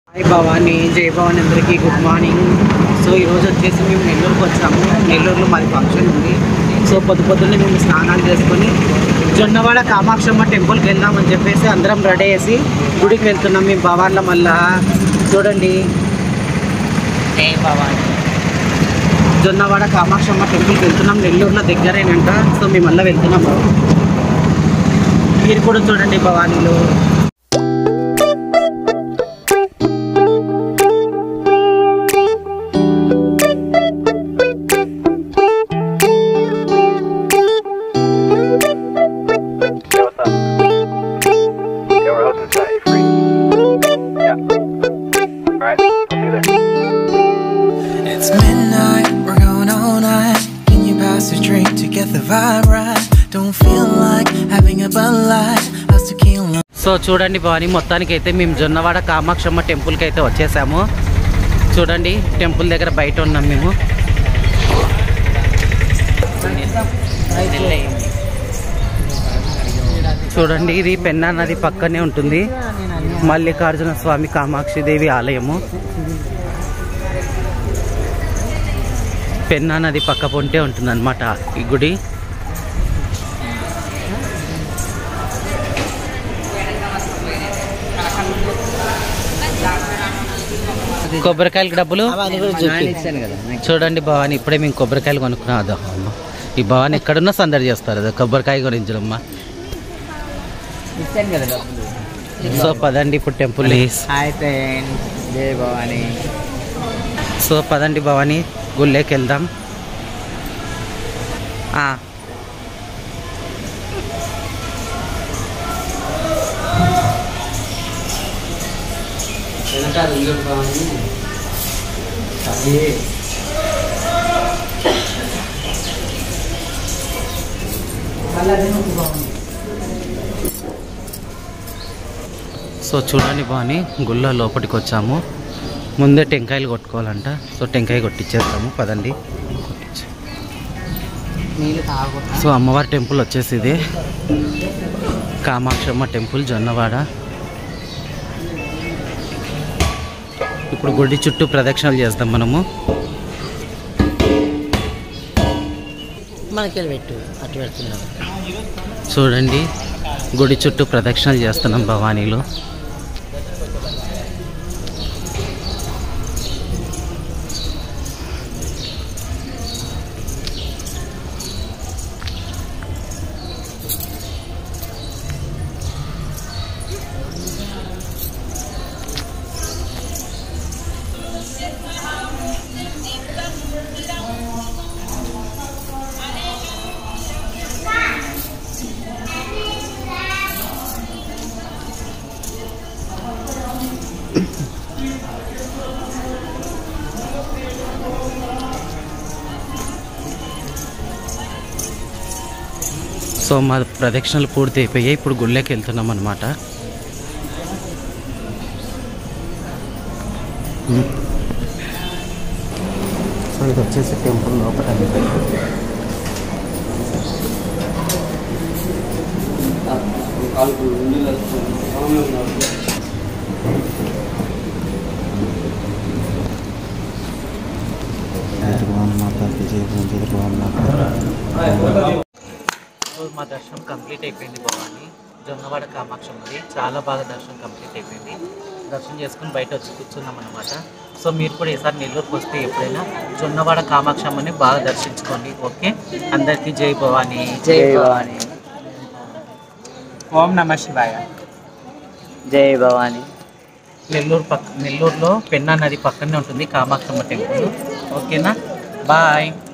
Hi Bhavani జై భవాని అందరికీ good morning so ఈరోజు వచ్చేసి మేము నెల్లూరుకి వచ్చాము నెల్లూరులో మాది ఫంక్షన్ ఉంది సో పొద్దు పొద్దున్నే మేము స్నానాలు చేసుకొని జొన్నవాడ కామాక్షమ్మ టెంపుల్కి వెళ్దామని చెప్పేసి అందరం రెడీ చేసి గుడికి వెళ్తున్నాం మేము భవాన్లో మళ్ళా చూడండి జై భవాని జొన్నవాడ కామాక్షమ్మ టెంపుల్కి వెళ్తున్నాం నెల్లూరులో దగ్గరేనంట సో మేము మళ్ళీ వెళ్తున్నాము మీరు కూడా చూడండి భవానీలో Yeah, what's up? Yeah, we're hosting tonight. You free? Yeah. Alright, I'll see you there. It's midnight, we're going all night. Can you pass a drink to get the vibe right? Don't feel like having a Bud Light. How's tequila? So చూడండి భవాని మొత్తానికి అయితే మేము జొన్నవాడ కామాక్షమ్మ టెంపుల్కి అయితే వచ్చేసాము చూడండి temple దగ్గర బయట ఉన్నాం మేము చూడండి ఇది పెన్నా నది పక్కనే ఉంటుంది మల్లికార్జున స్వామి కామాక్షి దేవి ఆలయము పెన్నా నది పక్క పొంటే ఉంటుంది అనమాట ఈ గుడి కొబ్బరికాయలకి డబ్బులు చూడండి భవాని ఇప్పుడే మేము కొబ్బరికాయలు కొనుక్కున్నాం అదో అమ్మ ఈ భవాని ఎక్కడున్నా సందడి చేస్తారు అదో కొబ్బరికాయ గురించడమ్మా సో పదండి ఇప్పుడు టెంపుల్ హాయ్ ఫ్రెండ్స్ జై భవాని సో పదండి భవాని గుళ్ళేకి వెళ్దాం ఆ. సో చూడండి బాని గుళ్ళ లోపలికి వచ్చాము ముందే టెంకాయలు కొట్టుకోవాలంట సో టెంకాయ కొట్టించేస్తాము పదండి కొట్టించు. నీళ్ళు తాగకుండా సో అమ్మవారి టెంపుల్ వచ్చేసి ఇది కామాక్షమ్మ టెంపుల్ జొన్నవాడ ఇప్పుడు గుడి చుట్టూ ప్రదక్షిణలు చేస్తాం మనము మనకి పెట్టు అటు పెడుతున్నాం చూడండి గుడి చుట్టూ ప్రదక్షిణలు చేస్తున్నాం భవానీలో సో మా ప్రదక్షిణలు పూర్తి అయిపోయాయి ఇప్పుడు గుళ్ళకి వెళ్తున్నాం అనమాట సో ఇది వచ్చేసి టెంపుల్ లోపల రోజు మా దర్శనం కంప్లీట్ అయిపోయింది భవాని జొన్నవాడ కామాక్షమ్మది చాలా బాగా దర్శనం కంప్లీట్ అయిపోయింది దర్శనం చేసుకుని బయట వచ్చి కూర్చున్నాం అనమాట సో మీరు కూడా ఈసారి నెల్లూరుకి వస్తే ఎప్పుడైనా జొన్నవాడ కామాక్షమ్మని బాగా దర్శించుకోండి ఓకే అందరికీ జై భవాని జై భవాని ఓం నమ శివాయ జై భవాని నెల్లూరు పక్క నెల్లూరులో పెన్నా నది పక్కనే ఉంటుంది కామాక్షమ్మ టెంపుల్ ఓకేనా బాయ్